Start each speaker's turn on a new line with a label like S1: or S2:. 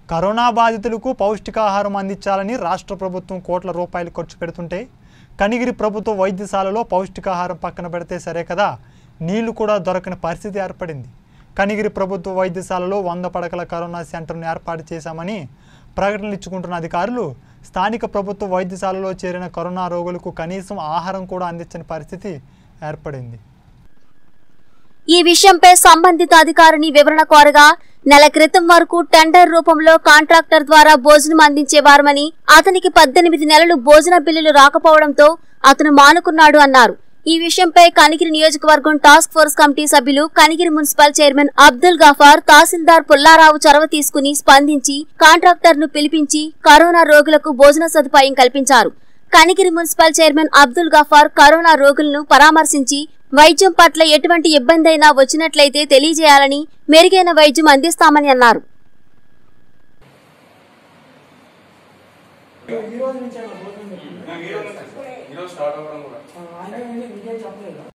S1: corona బాధితులకు పౌష్టికాహారం అందించాలని రాష్ట్ర ప్రభుత్వం కోట్ల రూపాయలు ఖర్చు పెడుతుంటే కనిగిరి ప్రభుత్వ వైద్యశాలలో పౌష్టికాహారం పక్కన పెడితే సరే కదా నీళ్లు కూడా దొరకని పరిస్థితి ఏర్పడింది కనిగిరి ప్రభుత్వ వైద్యశాలలో వంద పడకల కరోనా సెంటర్ను ఏర్పాటు చేశామని ప్రకటనలు ఇచ్చుకుంటున్న అధికారులు స్థానిక ప్రభుత్వ వైద్యశాలలో చేరిన కరోనా రోగులకు కనీసం ఆహారం కూడా అందించని పరిస్థితి ఏర్పడింది
S2: ఈ విషయంపై సంబంధిత అధికారిని వివరణ కోరగా నెల క్రితం వరకు టెండర్ రూపంలో కాంట్రాక్టర్ ద్వారా భోజనం అందించేవారమని అతనికి పద్దెనిమిది నెలలు భోజన బిల్లులు రాకపోవడంతో అతను మానుకున్నాడు అన్నారు ఈ విషయంపై కనిగిరి నియోజకవర్గం టాస్క్ ఫోర్స్ కమిటీ సభ్యులు కనిగిరి మున్సిపల్ చైర్మన్ అబ్దుల్ గఫార్ తహసీల్దార్ పుల్లారావు చొరవ తీసుకుని స్పందించి కాంట్రాక్టర్ ను పిలిపించి కరోనా రోగులకు భోజన సదుపాయం కల్పించారు Kanigiri municipal chairman Abdul Gafar corona రోగులను పరామర్శించి వైద్యం పట్ల ఎటువంటి ఇబ్బంది అయినా వచ్చినట్లయితే తెలియజేయాలని మెరుగైన వైద్యం అందిస్తామని అన్నారు
S3: ఈ రోజు నుంచి భోజనం పెట్టింది
S4: ఈరోజు స్టార్ట్ అవ్వడం కూడా
S3: అంటే మీకేం చెప్పలేదు